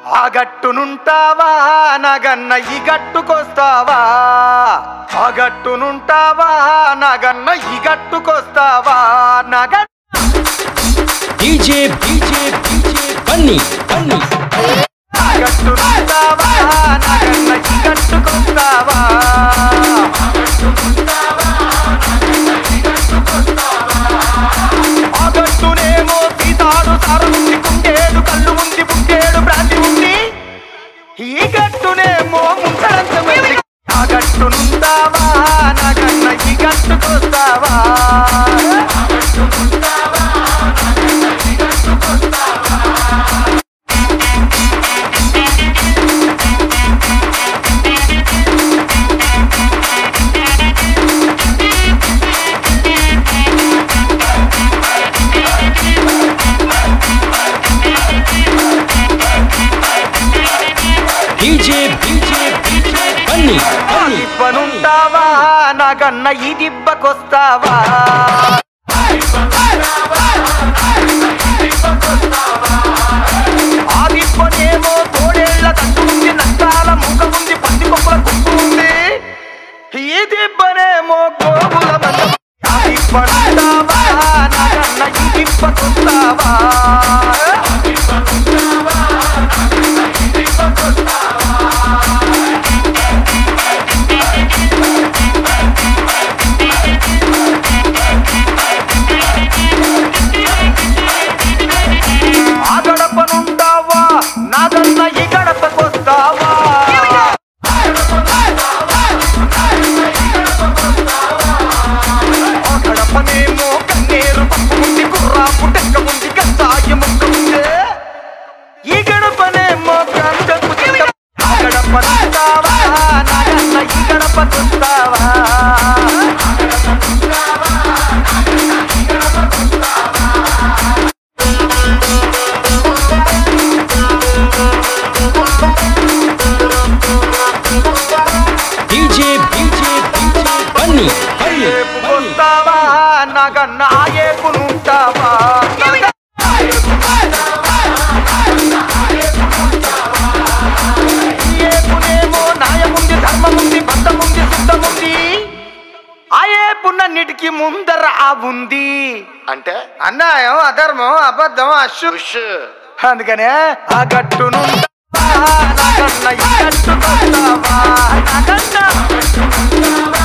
ఆ గట్టునుంటావా నగన్న ఈ గట్టుకొస్తావా ఆ గట్టునుంటావా నగన్న ఈ గట్టుకొస్తావా నగ DJ DJ DJ Bunny Bunny ఆ గట్టునుంటావా నగన్న ఈ గట్టుకొస్తావా ఆ గట్టునేమో సీతాడు సారు ఉంది కుండేడు కళ్ళు ఉంది బుక్కేడు బ్రాంతి ఉంది ఈ గట్టునేమో ముందరంత మంది ఆ గట్టునుంటావా నాకన్న ఈ గట్టుకొస్తావా DJ DJ DJ Bunny Bunny దిబ్బనుంటావా నాకన్న ఈ దిబ్బకొస్తావా ఆ దిబ్బనేమో తోడేళ్ల కట్టు ఉంది నష్టాల ముఖ ఉంది పంది కొమ్మల గుంపు ఉంది ఈ దిబ్బనేమో గోగుల మంద ఆ దిబ్బనుంటావా నాకన్న ఈ దిబ్బకొస్తావా ఆ గడపనుంటావా నాదన్న ఈ గడపకొస్తావా ఆ గడపనేమో కన్నేరు పప్పు ఉంది కుర్రాపు టెక్క ఉంది కషాయ ముక్క ఉంది ఈ గడపనేమో గంధపు తిక్క ఆ గడపనుంటావా నాదన్న ఈ గడపకొస్తావా DJ DJ DJ Bunny Bunny ఏపుకొస్తావా నాకన్న ఆ ఏపునుంటావా ఈ ఏపునేమో న్యాయముంది ధర్మముంది బద్ధముంది సిద్ధముంది ఆ ఏపునన్నిటికి ముందర ఆ ఉంది అంటే అన్యాయం అధర్మం అబద్ధం అశు అందుకనే ఆ గట్టును నాకన్న ఈ గట్టుకొస్తావా నాకన్న